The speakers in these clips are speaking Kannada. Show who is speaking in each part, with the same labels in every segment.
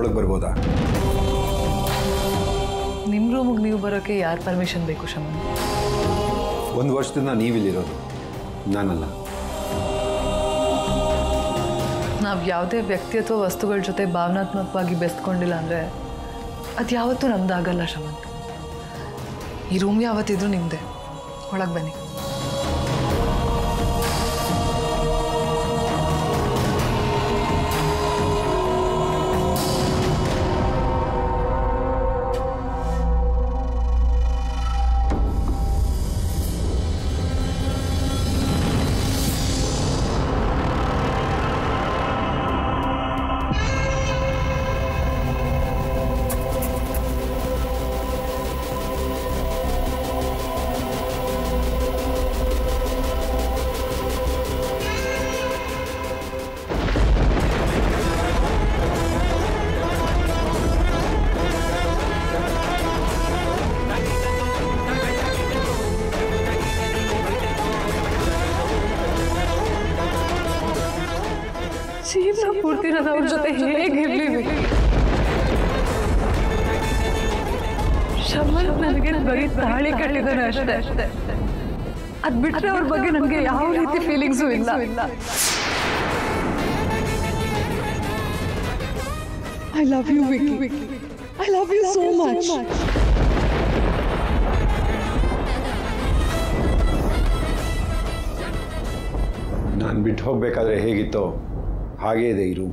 Speaker 1: ಒಳಗೆ ಬರ್ಬೋದಾ
Speaker 2: ನಿಮ್ಮ ರೂಮಿಗೆ ನೀವು ಬರೋಕ್ಕೆ ಯಾರು ಪರ್ಮಿಷನ್ ಬೇಕು ಶಮನ್
Speaker 1: ಒಂದು ವರ್ಷದಿಂದ ನೀವಿಲ್ಲಿರೋದು ನಾನಲ್ಲ
Speaker 2: ನಾವು ಯಾವುದೇ ವ್ಯಕ್ತಿ ಅಥವಾ ವಸ್ತುಗಳ ಜೊತೆ ಭಾವನಾತ್ಮಕವಾಗಿ ಬೆಸ್ಕೊಂಡಿಲ್ಲ ಅಂದರೆ ಅದು ಯಾವತ್ತೂ ನಮ್ದಾಗಲ್ಲ ಶಮಂತ್ ಈ ರೂಮ್ ಯಾವತ್ತಿದ್ರೂ ನಿಮ್ಮದೇ ಒಳಗೆ ಬನ್ನಿ ಜೀವನ ಪೂರ್ತಿ ನಾನು ಅವ್ರ ಜೊತೆ ಹೇಗಿರ್ಲಿ ಶಮನ್ ನನಗೆ ಬರೀ ತಾಳಿ ಕಟ್ಟಿದ್ದಾನೆ ಅಷ್ಟೇ ಅಷ್ಟೇ ಅದ್ ಬಿಟ್ರೆ ಅವ್ರ ಬಗ್ಗೆ ನನಗೆ ಯಾವ ರೀತಿ ಫೀಲಿಂಗ್ಸು ಇಲ್ಲ ಇಲ್ಲ
Speaker 3: I love you, Vicky. I love you so much.
Speaker 1: ನಾನು ಬಿಟ್ಟು ಹೋಗಬೇಕಾದ್ರೆ ಹೇಗಿತ್ತೋ ಹಾಗೇ ಇದೆ ಇರು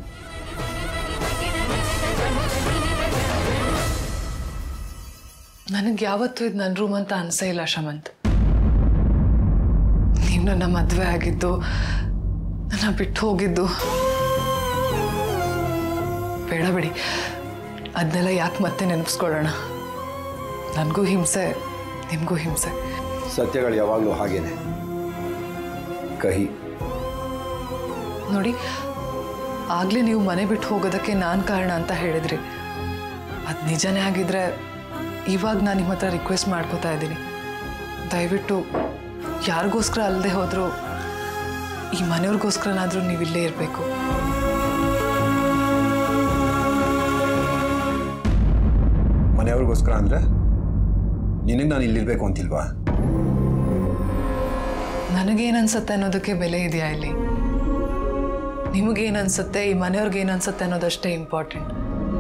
Speaker 2: ನನಗೆ ಯಾವತ್ತೂ ಇದು ನನ್ನ ರೂಮ್ ಅಂತ ಅನ್ಸೇ ಇಲ್ಲ ಶಮಂತ್ ನೀವು ನನ್ನ ಮದುವೆ ಆಗಿದ್ದು ನನ್ನ ಬಿಟ್ಟು ಹೋಗಿದ್ದು ಬೇಡ ಬಿಡಿ ಅದನ್ನೆಲ್ಲ ಯಾಕೆ ಮತ್ತೆ ನೆನಪಿಸ್ಕೊಳ್ಳೋಣ ನನಗೂ ಹಿಂಸೆ ನಿಮಗೂ ಹಿಂಸೆ
Speaker 1: ಸತ್ಯಗಳು ಯಾವಾಗಲೂ ಹಾಗೇನೆ ಕಹಿ
Speaker 2: ನೋಡಿ ಆಗಲೇ ನೀವು ಮನೆ ಬಿಟ್ಟು ಹೋಗೋದಕ್ಕೆ ನಾನು ಕಾರಣ ಅಂತ ಹೇಳಿದ್ರಿ ಅದು ನಿಜನೇ ಆಗಿದ್ರೆ ಇವಾಗ ನಾನು ನಿಮ್ಮ ಹತ್ರ ರಿಕ್ವೆಸ್ಟ್ ಮಾಡ್ಕೋತಾ ಇದ್ದೀನಿ ದಯವಿಟ್ಟು ಯಾರಿಗೋಸ್ಕರ ಅಲ್ಲದೆ ಹೋದರೂ ಈ ಮನೆಯವ್ರಿಗೋಸ್ಕರನಾದರೂ ನೀವು ಇಲ್ಲೇ ಇರಬೇಕು
Speaker 1: ಮನೆಯವ್ರಿಗೋಸ್ಕರ ಅಂದರೆ ನಿನಗೆ ನಾನು ಇಲ್ಲಿರ್ಬೇಕು ಅಂತಿಲ್ವಾ
Speaker 2: ನನಗೇನನ್ಸುತ್ತೆ ಅನ್ನೋದಕ್ಕೆ ಬೆಲೆ ಇದೆಯಾ ಇಲ್ಲಿ ನಿಮಗೇನನ್ಸುತ್ತೆ ಈ ಮನೆಯವ್ರಿಗೆ ಏನನ್ಸುತ್ತೆ ಅನ್ನೋದಷ್ಟೇ ಇಂಪಾರ್ಟೆಂಟ್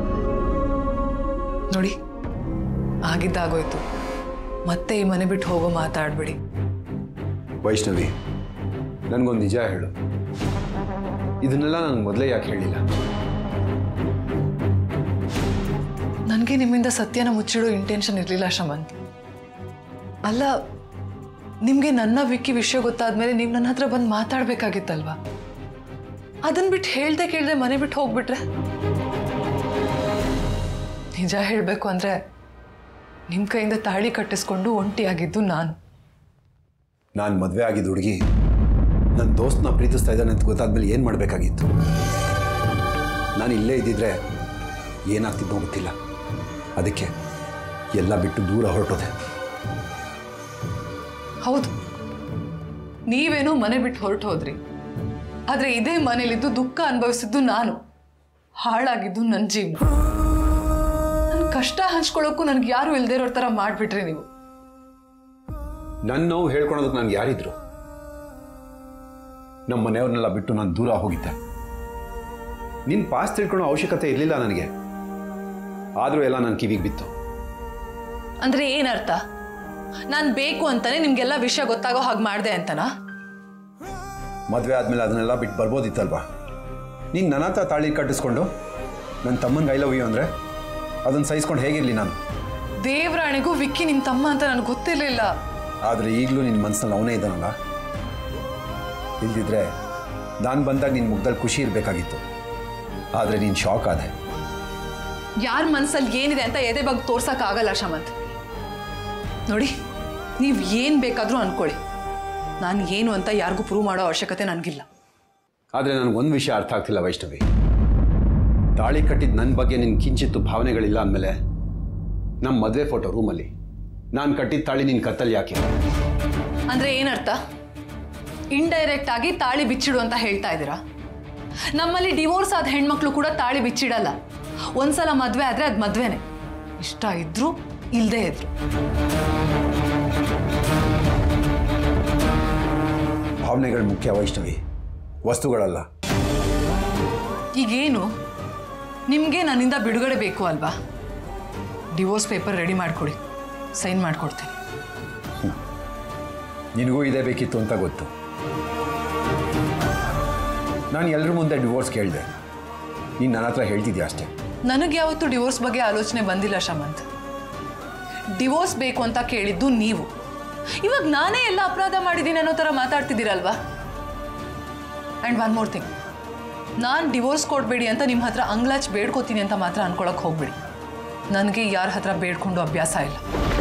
Speaker 2: ನೋಡಿ ಆಗಿದ್ದಾಗೋಯ್ತು ಮತ್ತೆ ಈ ಮನೆ ಬಿಟ್ಟು ಹೋಗೋ ಮಾತಾಡ್ಬಿಡಿ
Speaker 1: ವೈಷ್ಣವಿ ನನಗೊಂದು ನಿಜ ಹೇಳು ಇದನ್ನೆಲ್ಲ ನನಗೆ ಮೊದಲೇ ಯಾಕೆ ಹೇಳಿಲ್ಲ
Speaker 2: ನನಗೆ ನಿಮ್ಮಿಂದ ಸತ್ಯನ ಮುಚ್ಚಿಡೋ ಇಂಟೆನ್ಷನ್ ಇರಲಿಲ್ಲ ಶಮಂತ್ ಅಲ್ಲ ನಿಮಗೆ ನನ್ನ ವಿಕ್ಕಿ ವಿಷಯ ಗೊತ್ತಾದ್ಮೇಲೆ ನೀವು ನನ್ನ ಹತ್ರ ಬಂದು ಮಾತಾಡಬೇಕಾಗಿತ್ತಲ್ವಾ ಅದನ್ನ ಬಿಟ್ಟು ಹೇಳ್ದೆ ಕೇಳ್ದೆ ಮನೆ ಬಿಟ್ಟು ಹೋಗ್ಬಿಟ್ರೆ ನಿಜ ಹೇಳಬೇಕು ಅಂದರೆ ನಿಮ್ಮ ಕೈಯಿಂದ ತಾಳಿ ಕಟ್ಟಿಸ್ಕೊಂಡು ಒಂಟಿಯಾಗಿದ್ದು ನಾನು
Speaker 1: ನಾನು ಮದುವೆ ಆಗಿದ್ದ ಹುಡುಗಿ ನನ್ನ ದೋಸ್ತನ ಪ್ರೀತಿಸ್ತಾ ಇದ್ದಾನೆ ಅಂತ ಗೊತ್ತಾದ್ಮೇಲೆ ಏನು ಮಾಡಬೇಕಾಗಿತ್ತು ನಾನು ಇಲ್ಲೇ ಇದ್ದಿದ್ರೆ ಏನಾಗ್ತಿದ್ದೋ ಗೊತ್ತಿಲ್ಲ ಅದಕ್ಕೆ ಎಲ್ಲ ಬಿಟ್ಟು ದೂರ ಹೊರಟೋದೆ
Speaker 2: ಹೌದು ನೀವೇನೋ ಮನೆ ಬಿಟ್ಟು ಹೊರಟು ಹೋದ್ರಿ ಆದ್ರೆ ಇದೇ ಮನೇಲಿದ್ದು ದುಃಖ ಅನುಭವಿಸಿದ್ದು ನಾನು ಹಾಳಾಗಿದ್ದು ನನ್ನ ಜೀವನ ನನ್ನ ಕಷ್ಟ ಹಂಚ್ಕೊಳ್ಳೋಕ್ಕೂ ನನ್ಗೆ ಯಾರು ಇಲ್ದೇ ಇರೋ ಥರ ಮಾಡಿಬಿಟ್ರಿ ನೀವು
Speaker 1: ನನ್ನ ನೋವು ಹೇಳ್ಕೊಳೋದಕ್ಕೆ ನನಗೆ ಯಾರಿದ್ರು ನಮ್ಮ ಮನೆಯವ್ರನ್ನೆಲ್ಲ ಬಿಟ್ಟು ನಾನು ದೂರ ಹೋಗಿದ್ದೆ ನಿನ್ನ ಪಾಸ್ ತಿಳ್ಕೊಳ್ಳೋ ಅವಶ್ಯಕತೆ ಇರಲಿಲ್ಲ ನನಗೆ ಆದರೂ ಎಲ್ಲ ನನ್ನ ಕಿವಿಗೆ ಬಿತ್ತು
Speaker 2: ಅಂದ್ರೆ ಏನರ್ಥ ನಾನು ಬೇಕು ಅಂತಾನೆ ನಿಮ್ಗೆಲ್ಲ ವಿಷಯ ಗೊತ್ತಾಗೋ ಹಾಗೆ ಮಾಡಿದೆ ಅಂತನಾ
Speaker 1: ಮದುವೆ ಆದಮೇಲೆ ಅದನ್ನೆಲ್ಲ ಬಿಟ್ಟು ಬರ್ಬೋದಿತ್ತಲ್ವಾ ನೀನು ನನ್ನ ಹತ್ರ ತಾಳಿ ಕಟ್ಟಿಸ್ಕೊಂಡು ನನ್ನ ತಮ್ಮನಿಗೆ ಐ ಲವ್ ಯು ಅಂದರೆ ಅದನ್ನು ಸಹಿಸ್ಕೊಂಡು ಹೇಗಿರಲಿ ನಾನು
Speaker 2: ದೇವರಾಣಿಗೂ ವಿಕ್ಕಿ ನಿಮ್ಮ ತಮ್ಮ ಅಂತ ನನಗೆ ಗೊತ್ತಿರಲಿಲ್ಲ
Speaker 1: ಆದರೆ ಈಗಲೂ ನಿನ್ನ ಮನಸ್ಸಿನಲ್ಲಿ ಅವನೇ ಇದ್ದಾನಲ್ಲ ಇಲ್ದಿದ್ರೆ ನಾನು ಬಂದಾಗ ನಿನ್ನ ಮುಖದಲ್ಲಿ ಖುಷಿ ಇರಬೇಕಾಗಿತ್ತು ಆದರೆ ನೀನು ಶಾಕ್ ಆದೆ
Speaker 2: ಯಾರ ಮನಸ್ಸಲ್ಲಿ ಏನಿದೆ ಅಂತ ಎದೆ ಬಗ್ಗೆ ತೋರ್ಸಕ್ಕಾಗಲ್ಲ ಶಮಂತ್ ನೋಡಿ ನೀವು ಏನು ಬೇಕಾದರೂ ಅನ್ಕೊಳ್ಳಿ ನಾನು ಏನು ಅಂತ ಯಾರಿಗೂ ಪ್ರೂವ್ ಮಾಡೋ ಅವಶ್ಯಕತೆ ನನಗಿಲ್ಲ
Speaker 1: ಆದರೆ ನನಗೊಂದು ವಿಷಯ ಅರ್ಥ ಆಗ್ತಿಲ್ಲ ವೈಷ್ಣವಿ ತಾಳಿ ಕಟ್ಟಿದ ನನ್ನ ಬಗ್ಗೆ ನಿನ್ನ ಕಿಂಚಿತ್ತು ಭಾವನೆಗಳಿಲ್ಲ ಅಂದಮೇಲೆ ನಮ್ಮ ಮದುವೆ ಫೋಟೋ ರೂಮಲ್ಲಿ ನಾನು ಕಟ್ಟಿದ ತಾಳಿ ನಿನ್ನ ಕತ್ತಲ್ಲಿ ಯಾಕೆ
Speaker 2: ಅಂದ್ರೆ ಏನರ್ಥ ಇಂಡೈರೆಕ್ಟ್ ಆಗಿ ತಾಳಿ ಬಿಚ್ಚಿಡು ಅಂತ ಹೇಳ್ತಾ ಇದ್ದೀರಾ ನಮ್ಮಲ್ಲಿ ಡಿವೋರ್ಸ್ ಆದ ಹೆಣ್ಮಕ್ಳು ಕೂಡ ತಾಳಿ ಬಿಚ್ಚಿಡಲ್ಲ ಒಂದ್ಸಲ ಮದುವೆ ಆದರೆ ಅದು ಮದುವೆನೇ ಇಷ್ಟ ಇದ್ರು ಇಲ್ಲದೇ ಇದ್ರು
Speaker 1: ಭಾವನೆಗಳು ಮುಖ್ಯ ವೈಷ್ಣವಿ ವಸ್ತುಗಳಲ್ಲ
Speaker 2: ಈಗೇನು ನಿಮಗೆ ನನ್ನಿಂದ ಬಿಡುಗಡೆ ಬೇಕು ಅಲ್ವಾ ಡಿವೋರ್ಸ್ ಪೇಪರ್ ರೆಡಿ ಮಾಡಿಕೊಡಿ ಸೈನ್ ಮಾಡಿಕೊಡ್ತೀನಿ
Speaker 1: ನಿನಗೂ ಇದೇ ಬೇಕಿತ್ತು ಅಂತ ಗೊತ್ತು ನಾನು ಎಲ್ಲರ ಮುಂದೆ ಡಿವೋರ್ಸ್ ಕೇಳಿದೆ ನೀನು ನನ್ನ ಹತ್ರ ಹೇಳ್ತಿದ್ಯಾ ಅಷ್ಟೇ
Speaker 2: ನನಗೆ ಯಾವತ್ತೂ ಡಿವೋರ್ಸ್ ಬಗ್ಗೆ ಆಲೋಚನೆ ಬಂದಿಲ್ಲ ಶಮಂತ್ ಡಿವೋರ್ಸ್ ಬೇಕು ಅಂತ ಕೇಳಿದ್ದು ನೀವು ಇವಾಗ ನಾನೇ ಎಲ್ಲ ಅಪರಾಧ ಮಾಡಿದ್ದೀನಿ ಅನ್ನೋ ಥರ ಮಾತಾಡ್ತಿದ್ದೀರಲ್ವಾ ಆ್ಯಂಡ್ ಒನ್ ಮೋರ್ ಥಿಂಗ್ ನಾನು ಡಿವೋರ್ಸ್ ಕೊಡಬೇಡಿ ಅಂತ ನಿಮ್ಮ ಹತ್ರ ಅಂಗ್ಲಾಚ್ ಬೇಡ್ಕೋತೀನಿ ಅಂತ ಮಾತ್ರ ಅನ್ಕೊಳಕ್ಕೆ ಹೋಗ್ಬೇಡಿ ನನಗೆ ಯಾರ ಹತ್ರ ಬೇಡ್ಕೊಂಡು ಅಭ್ಯಾಸ ಇಲ್ಲ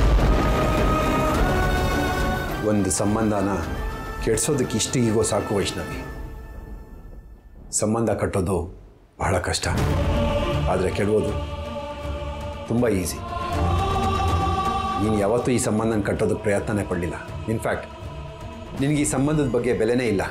Speaker 1: ಒಂದು ಸಂಬಂಧನ ಕೆಡ್ಸೋದಕ್ಕೆ ಇಷ್ಟು ಈಗೋ ಸಾಕು ವೈಷ್ಣವಿ ಸಂಬಂಧ ಕಟ್ಟೋದು ಬಹಳ ಕಷ್ಟ ಆದರೆ ಕೆಡವೋದು ತುಂಬ ಈಸಿ ನೀನು ಯಾವತ್ತೂ ಈ ಸಂಬಂಧನ ಕಟ್ಟೋದಕ್ಕೆ ಪ್ರಯತ್ನನೇ ಪಡಲಿಲ್ಲ ಇನ್ಫ್ಯಾಕ್ಟ್ ನಿನಗೆ ಈ ಸಂಬಂಧದ ಬಗ್ಗೆ ಬೆಲೆನೇ ಇಲ್ಲ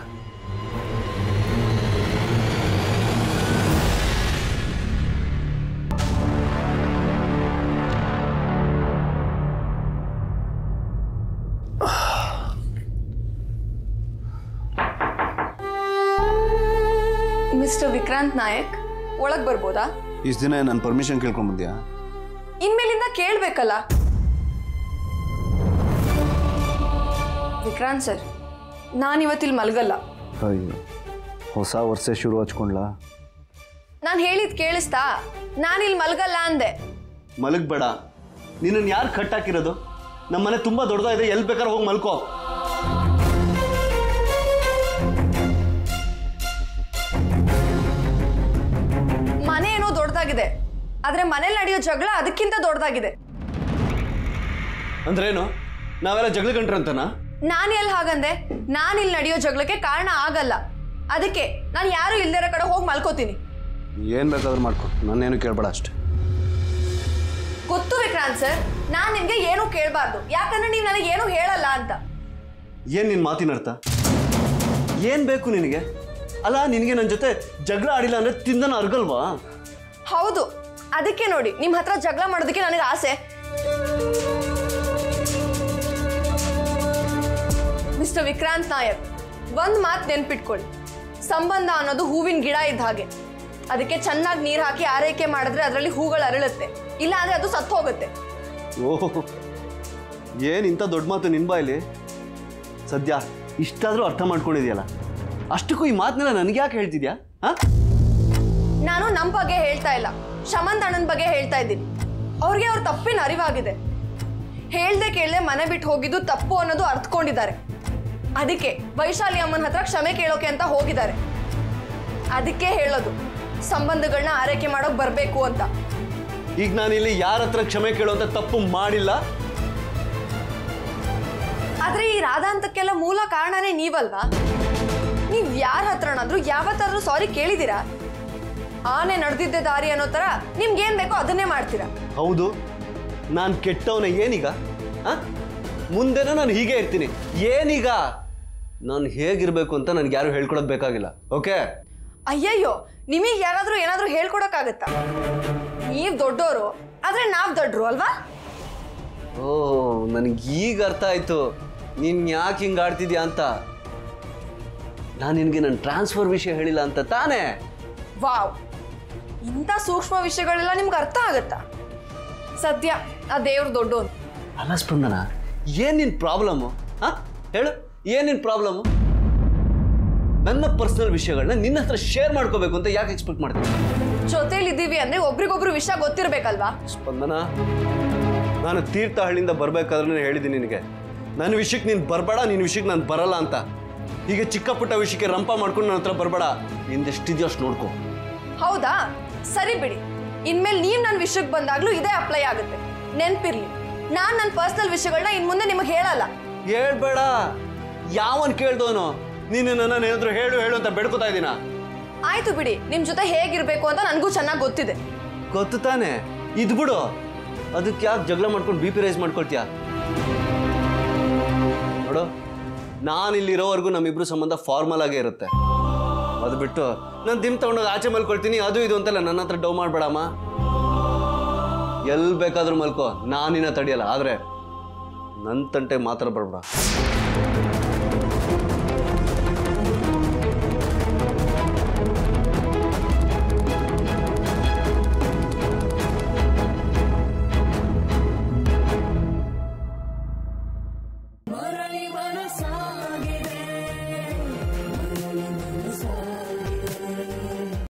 Speaker 4: ಮಿಸ್ಟರ್ ವಿಕ್ರಾಂತ್ ನಾಯಕ್ ಒಳಗೆ ಬರ್ಬೋದಾ
Speaker 5: ಇಷ್ಟು ದಿನ ನಾನು ಪರ್ಮಿಷನ್ ಕೇಳ್ಕೊಂಬಂದ್ಯಾ
Speaker 4: ಇನ್ಮೇಲಿಂದ ಕೇಳಬೇಕಲ್ಲ ವಿಕ್ರಾಂತ್ ಸರ್ ನಾನು ಇವತ್ತಿಲ್ಲಿ ಮಲಗಲ್ಲ
Speaker 5: ಅಯ್ಯೋ ಹೊಸ ವರ್ಷ ಶುರು ಹಚ್ಕೊಂಡ್ಲಾ
Speaker 4: ನಾನು ಹೇಳಿದ್ ಕೇಳಿಸ್ತಾ ನಾನಿಲ್ಲಿ ಮಲಗಲ್ಲ ಅಂದೆ
Speaker 5: ಮಲಗಬೇಡ ನಿನ್ನನ್ನು ಯಾರು ಕಟ್ ಹಾಕಿರೋದು ನಮ್ಮ ಮನೆ ತುಂಬ ದೊಡ್ಡದಾಗಿದೆ ಎಲ್ಲಿ ಬೇಕಾದ್ರೆ ಹೋಗಿ ಮಲ್ಕೋ
Speaker 4: ಮನೆ ಏನೋ ದೊಡ್ಡದಾಗಿದೆ ಆದ್ರೆ ಮನೇಲಿ ನಡೆಯೋ ಜಗಳ ಅದಕ್ಕಿಂತ ದೊಡ್ಡದಾಗಿದೆ
Speaker 5: ಅಂದ್ರೇನು ನಾವೆಲ್ಲ ಜಗಳ ಗಂಟ್ರಂತನಾ
Speaker 4: ನಾನು ಎಲ್ಲಿ ಹಾಗಂದೆ ನಾನು ಇಲ್ಲಿ ನಡೆಯೋ ಜಗಳಕ್ಕೆ ಕಾರಣ ಆಗಲ್ಲ ಅದಕ್ಕೆ ನಾನು ಯಾರು ಇಲ್ದಿರೋ ಕಡೆ ಹೋಗಿ ಮಲ್ಕೋತೀನಿ
Speaker 5: ಏನು ಬೇಕಾದ್ರೂ ಮಾಡ್ಕೊ ನನ್ನೇನು ಕೇಳಬೇಡ ಅಷ್ಟೆ
Speaker 4: ಗೊತ್ತು ವಿಕ್ರಾಂತ್ ಸರ್ ನಾನು ನಿಮ್ಗೆ ಏನೂ ಕೇಳಬಾರ್ದು ಯಾಕಂದ್ರೆ ನೀವು ನನಗೆ ಏನೂ ಹೇಳಲ್ಲ ಅಂತ
Speaker 5: ಏನು ನಿನ್ನ ಮಾತಿನ ಅರ್ಥ ಏನು ಬೇಕು ನಿನಗೆ ಅಲ್ಲ ನಿನಗೆ ನನ್ನ ಜೊತೆ ಜಗಳ ಆಡಿಲ್ಲ ಅಂದರೆ ತಿಂದನ ಅರ್ಗಲ್ವಾ
Speaker 4: ಹೌದು ಅದಕ್ಕೆ ನೋಡಿ ನಿಮ್ಮ ಹತ್ರ ಜಗಳ ಮಾಡೋದಕ್ಕೆ ನನಗೆ ಆಸೆ ಮಿಸ್ಟರ್ ವಿಕ್ರಾಂತ್ ನಾಯಕ್ ಒಂದು ಮಾತು ನೆನ್ಪಿಟ್ಕೊಳ್ಳಿ ಸಂಬಂಧ ಅನ್ನೋದು ಹೂವಿನ ಗಿಡ ಇದ್ದ ಹಾಗೆ ಅದಕ್ಕೆ ಚೆನ್ನಾಗಿ ನೀರು ಹಾಕಿ ಆರೈಕೆ ಮಾಡಿದ್ರೆ ಅದರಲ್ಲಿ ಹೂಗಳು ಅರಳುತ್ತೆ ಇಲ್ಲ ಅಂದ್ರೆ ಅದು ಸತ್ತು ಹೋಗುತ್ತೆ
Speaker 5: ಓಹ್ ಏನು ಇಂಥ ದೊಡ್ಡ ಮಾತು ನಿನ್ನ ಬಾಯಲ್ಲಿ ಸದ್ಯ ಇಷ್ಟಾದರೂ ಅರ್ಥ ಮಾಡ್ಕೊಂಡಿದ್ಯಲ್ಲ ಅಷ್ಟಕ್ಕೂ ಈ ಮಾತನ್ನೆಲ್ಲ ನನಗೆ ಯಾಕೆ ಹೇಳ್ತಿದ್ಯಾ ಹಾಂ
Speaker 4: ನಾನು ನಮ್ಮ ಬಗ್ಗೆ ಹೇಳ್ತಾ ಇಲ್ಲ ಶಮಂತ್ ಅಣ್ಣನ ಬಗ್ಗೆ ಹೇಳ್ತಾ ಇದ್ದೀನಿ ಅವ್ರಿಗೆ ಅವ್ರ ತಪ್ಪಿನ ಅರಿವಾಗಿದೆ ಹೇಳ್ದೆ ಕೇಳದೆ ಮನೆ ಬಿಟ್ಟು ಹೋಗಿದ್ದು ತಪ್ಪು ಅನ್ನೋದು ಅರ್ಥಕೊಂಡಿದ್ದಾರೆ ಅದಕ್ಕೆ ವೈಶಾಲಿ ಅಮ್ಮನ ಹತ್ರ ಕ್ಷಮೆ ಕೇಳೋಕೆ ಅಂತ ಹೋಗಿದ್ದಾರೆ ಅದಕ್ಕೆ ಹೇಳೋದು ಸಂಬಂಧಗಳನ್ನ ಆರೈಕೆ ಮಾಡೋಕ್ ಬರಬೇಕು ಅಂತ
Speaker 5: ಈಗ ನಾನಿಲ್ಲಿ ಯಾರ ಹತ್ರ ಕ್ಷಮೆ ಕೇಳುವಂತ ತಪ್ಪು ಮಾಡಿಲ್ಲ
Speaker 4: ಆದ್ರೆ ಈ ರಾಧಾಂತಕ್ಕೆಲ್ಲ ಮೂಲ ಕಾರಣನೇ ನೀವಲ್ವಾ ನೀವ್ ಯಾರ ಹತ್ರನಾದ್ರೂ ಯಾವತ್ತಾದ್ರೂ ಸಾರಿ ಕೇಳಿದೀರಾ ಆನೆ ನಡೆದಿದ್ದೆ ದಾರಿ ಅನ್ನೋ ತರ ನಿಮ್ಗೇನ್ ಬೇಕೋ ಅದನ್ನೇ ಮಾಡ್ತೀರಾ
Speaker 5: ಹೌದು ನಾನು ಕೆಟ್ಟವನ ಏನೀಗ ಆ? ಮುಂದೆನೂ ನಾನು ಹೀಗೆ ಇರ್ತೀನಿ ಏನೀಗ ನಾನು ಹೇಗಿರ್ಬೇಕು ಅಂತ ನನಗೆ ಯಾರು ಹೇಳ್ಕೊಡೋದು ಬೇಕಾಗಿಲ್ಲ ಓಕೆ
Speaker 4: ಅಯ್ಯಯ್ಯೋ ನಿಮಗೆ ಯಾರಾದ್ರೂ ಏನಾದ್ರೂ ಹೇಳ್ಕೊಡಕ್ಕಾಗತ್ತಾ ನೀವ್ ದೊಡ್ಡೋರು ಆದ್ರೆ ನಾವ್ ದೊಡ್ಡರು ಅಲ್ವಾ
Speaker 5: ಓ ನನಗೆ ಈಗ ಅರ್ಥ ಆಯ್ತು ನೀನು ಯಾಕೆ ಹಿಂಗೆ ಆಡ್ತಿದ್ಯಾ ಅಂತ ನಾನು ನಿನಗೆ ನನ್ನ ಟ್ರಾನ್ಸ್ಫರ್ ವಿಷಯ ಹೇಳಿಲ್ಲ ಅಂತ ತಾನೇ
Speaker 4: ವಾವ್ ಇಂಥ ಸೂಕ್ಷ್ಮ ವಿಷಯಗಳೆಲ್ಲ ನಿಮ್ಗೆ ಅರ್ಥ ಆಗತ್ತಾ ಸದ್ಯ ಆ ದೇವ್ರು ದೊಡ್ಡೋನು
Speaker 5: ಅಲ್ಲ ಸ್ಪಂದನ ಏನು ನಿನ್ನ ಪ್ರಾಬ್ಲಮ್ಮು ಹಾಂ ಹೇಳು ಏನು ನಿನ್ನ ಪ್ರಾಬ್ಲಮ್ಮು ನನ್ನ ಪರ್ಸನಲ್ ವಿಷಯಗಳನ್ನ ನಿನ್ನ ಹತ್ರ ಶೇರ್ ಮಾಡ್ಕೋಬೇಕು ಅಂತ ಯಾಕೆ ಎಕ್ಸ್ಪೆಕ್ಟ್ ಮಾಡ್ತೀನಿ
Speaker 4: ಜೊತೆಲಿ ಇದ್ದೀವಿ ಅಂದ್ರೆ ಒಬ್ರಿಗೊಬ್ರು ವಿಷಯ ಗೊತ್ತಿರ್ಬೇಕಲ್ವಾ
Speaker 5: ಸ್ಪಂದನ ನಾನು ತೀರ್ಥಹಳ್ಳಿಯಿಂದ ಬರಬೇಕಾದ್ರೆ ಹೇಳಿದ್ದೀನಿ ನಿನಗೆ ನನ್ನ ವಿಷಯಕ್ಕೆ ನೀನು ಬರಬೇಡ ನಿನ್ನ ವಿಷಯಕ್ಕೆ ನಾನು ಬರಲ್ಲ ಅಂತ ಹೀಗೆ ಚಿಕ್ಕ ಪುಟ್ಟ ವಿಷಯಕ್ಕೆ ರಂಪ ಮಾಡ್ಕೊಂಡು ನನ್ನ ಹತ್ರ ಬರಬೇಡ ನಿಂದೆಷ್ಟಿದೆಯೋ ಅಷ್ಟು ನೋಡ್ಕೊ
Speaker 4: ಹೌದಾ ಸರಿ ಬಿಡಿ ಇನ್ಮೇಲೆ ನೀವ್ ನನ್ನ ವಿಷಯಕ್ಕೆ ಬಂದಾಗ್ಲೂ ಇದೇ ಅಪ್ಲೈ ಆಗುತ್ತೆ ನೆನ್ಪಿರ್ಲಿ ನಾನ್ ನನ್ನ ಪರ್ಸನಲ್ ವಿಷಯಗಳನ್ನ ಇನ್ ಮುಂದೆ ನಿಮಗೆ ಹೇಳಲ್ಲ
Speaker 5: ಹೇಳ್ಬೇಡ ಯಾವನ್ ಕೇಳ್ದವನು ನೀನು ನನ್ನ ಏನಾದ್ರು ಹೇಳು ಹೇಳು ಅಂತ ಬೆಡ್ಕೋತಾ ಇದ್ದೀನ
Speaker 4: ಆಯ್ತು ಬಿಡಿ ನಿಮ್ ಜೊತೆ ಹೇಗಿರ್ಬೇಕು ಅಂತ ನನಗೂ ಚೆನ್ನಾಗಿ ಗೊತ್ತಿದೆ
Speaker 5: ಗೊತ್ತು ತಾನೆ ಇದ್ ಬಿಡು ಅದಕ್ಕೆ ಯಾಕೆ ಜಗಳ ಮಾಡ್ಕೊಂಡು ಬಿ ಪಿ ರೈಸ್ ಮಾಡ್ಕೊಳ್ತೀಯ ನೋಡು ನಾನು ಇಲ್ಲಿರೋವರೆಗೂ ನಮ್ಮಿಬ್ರು ಸಂಬಂಧ ಫಾರ್ಮಲ್ ಆಗೇ ಇರುತ್ತೆ ಅದು ಬಿಟ್ಟು ನಾನು ದಿಮ್ ತಗೊಂಡೋಗಿ ಆಚೆ ಮಲ್ಕೊಳ್ತೀನಿ ಅದು ಇದು ಅಂತೆಲ್ಲ ನನ್ನ ಹತ್ರ ಡೌ ಮಾಡಬೇಡಮ್ಮ ಎಲ್ಲಿ ಬೇಕಾದ್ರೂ ಮಲ್ಕೋ ನಾನಿನ್ನ ತಡಿಯಲ್ಲ ಆದರೆ ನನ್ನ ತಂಟೆ ಮಾತ್ರ ಬರಬೇಡ